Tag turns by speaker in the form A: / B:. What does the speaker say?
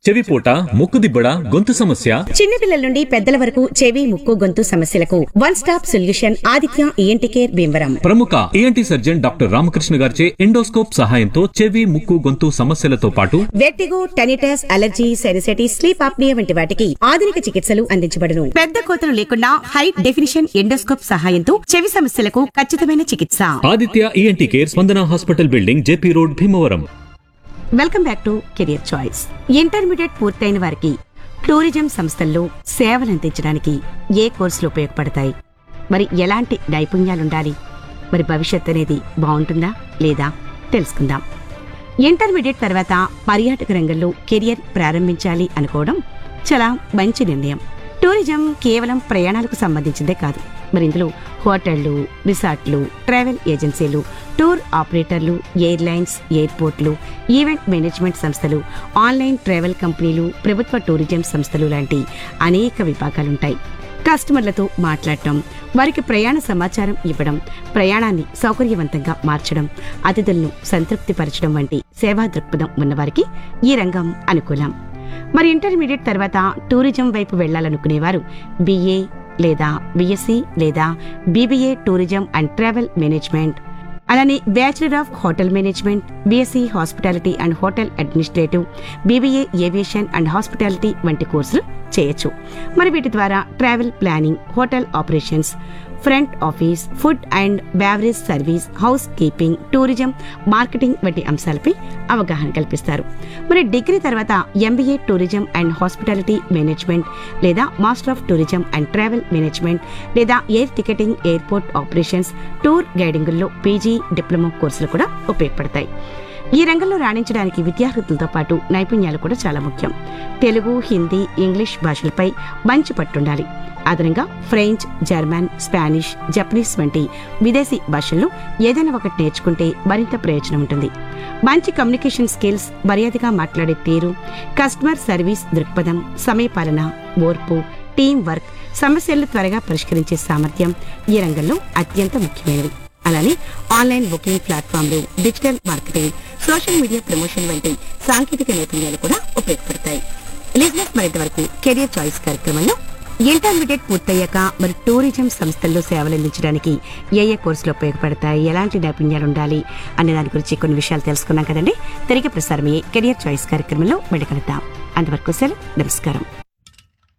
A: చెవిపోట ముక్కుదిబ్బడ గొంతు సమస్య
B: చిన్నపిల్లల నుండి పెద్దల వరకు చెవి ముక్కు గొంతు సమస్యలకు one stop solution Aditya ENT care Bhimavaram
A: ప్రముఖ ఏఎన్టీ సర్జన్ డాక్టర్ రామకృష్ణ గారిచే ఎండోస్కోప్ సహాయంతో చెవి ముక్కు గొంతు సమస్యలతో పాటు
B: vertigo tinnitus allergy sinusitis sleep apnoea వంటి వాటికి ఆధునిక చికిత్సలు అందించబడును పెద్ద కోతలు లేకుండా హై డెఫినిషన్ ఎండోస్కోప్ సహాయంతో చెవి సమస్యలకు ఖచ్చితమైన చికిత్స
A: Aditya ENT care Spandana hospital building JP road Bhimavaram
B: welcome back to career choice intermediate పూర్తయిన వారికి టూరిజం సంస్థల్లో సేవలు అందించడానికి ఏ కోర్సులు ఉపయోగపడతాయి మరి ఎలాంటి నైపుణ్యాలుండాలి మరి భవిష్యత్ అనేది బాగుంటుందా లేదా తెలుసుకుందాం ఇంటర్మీడియట్ తర్వాత పర్యాటక రంగంలో కెరియర్ ప్రారంభించాలి అనుకోవడం చాలా మంచి నిర్ణయం టూరిజం కేవలం ప్రయాణాలకు సంబంధించిందే కాదు మరి ఇందులో హోటళ్లు రిసార్ట్లు ట్రావెల్ ఏజెన్సీలు టూర్ ఆపరేటర్లు ఎయిర్లైన్స్ ఎయిర్పోర్ట్లు ఈవెంట్ మేనేజ్మెంట్ సంస్థలు ఆన్లైన్ ట్రావెల్ కంపెనీలు ప్రభుత్వ టూరిజం సంస్థలు లాంటి అనేక విభాగాలుంటాయి కస్టమర్లతో మాట్లాడటం వారికి ప్రయాణ సమాచారం ఇవ్వడం ప్రయాణాన్ని సౌకర్యవంతంగా మార్చడం అతిథులను సంతృప్తిపరచడం వంటి సేవా దృక్పథం ఉన్నవారికి ఈ రంగం అనుకూలం మరి ఇంటర్మీడియట్ తర్వాత టూరిజం వైపు వెళ్లాలనుకునేవారు బీఏ లేదా బీఎస్సీ లేదా BBA tourism and travel management అలానే bachelor of hotel management BSc hospitality and hotel administrative BBA aviation and hospitality వంటి కోర్సులు చేయొచ్చు మరి వీటి ద్వారా travel planning hotel operations front office food and beverage service housekeeping tourism marketing వంటి అంశాలపై అవగాహన కల్పిస్తారు మరి డిగ్రీ తర్వాత MBA tourism and hospitality management లేదా master of tourism and travel management లేదా air ticketing airport operations tour గైడింగుల్లో PG diploma కోర్సులు కూడా ఉపయోగపడతాయి ఈ రంగంలో రాణించడానికి విద్యార్థులతో పాటు నైపుణ్యాలు కూడా చాలా ముఖ్యం తెలుగు హిందీ ఇంగ్లీష్ భాషలపై మంచి పట్టుండాలి అదనంగా ఫ్రెంచ్ జర్మన్ స్పానిష్ జపనీస్ వంటి విదేశీ భాషల్లో ఏదైనా ఒకటి నేర్చుకుంటే మరింత ప్రయోజనం ఉంటుంది మంచి కమ్యూనికేషన్ స్కిల్స్ మర్యాదగా మాట్లాడే తీరు కస్టమర్ సర్వీస్ దృక్పథం సమయపాలన ఓర్పు టీం వర్క్ సమస్యలను త్వరగా పరిష్కరించే సామర్థ్యం ఈ రంగంలో అత్యంత ముఖ్యమైనవి అలానే ఆన్లైన్ బుకింగ్ ప్లాట్ఫామ్లు digital marketing social media promotion వంటి సాంకేతిక నైపుణ్యాలు కూడా ఉపయోగపడతాయి లిజినెస్ మరింత వరకు కెరియర్ చాయిస్ కార్యక్రమంలో ఇంటర్మీడియట్ పూర్తయ్యాక మరి టూరిజం సంస్థల్లో సేవలు అందించడానికి ఏ ఏ కోర్సులు ఉపయోగపడతాయి ఎలాంటి నైపుణ్యాలు ఉండాలి అనే దాని గురించి కొన్ని విషయాలు తెలుసుకున్నాం కదండి తిరిగి ప్రసారమయ్యే కెరియర్ చాయిస్ కార్యక్రమంలో మెడకలుద్దాం అంతవరకు సెలవు నమస్కారం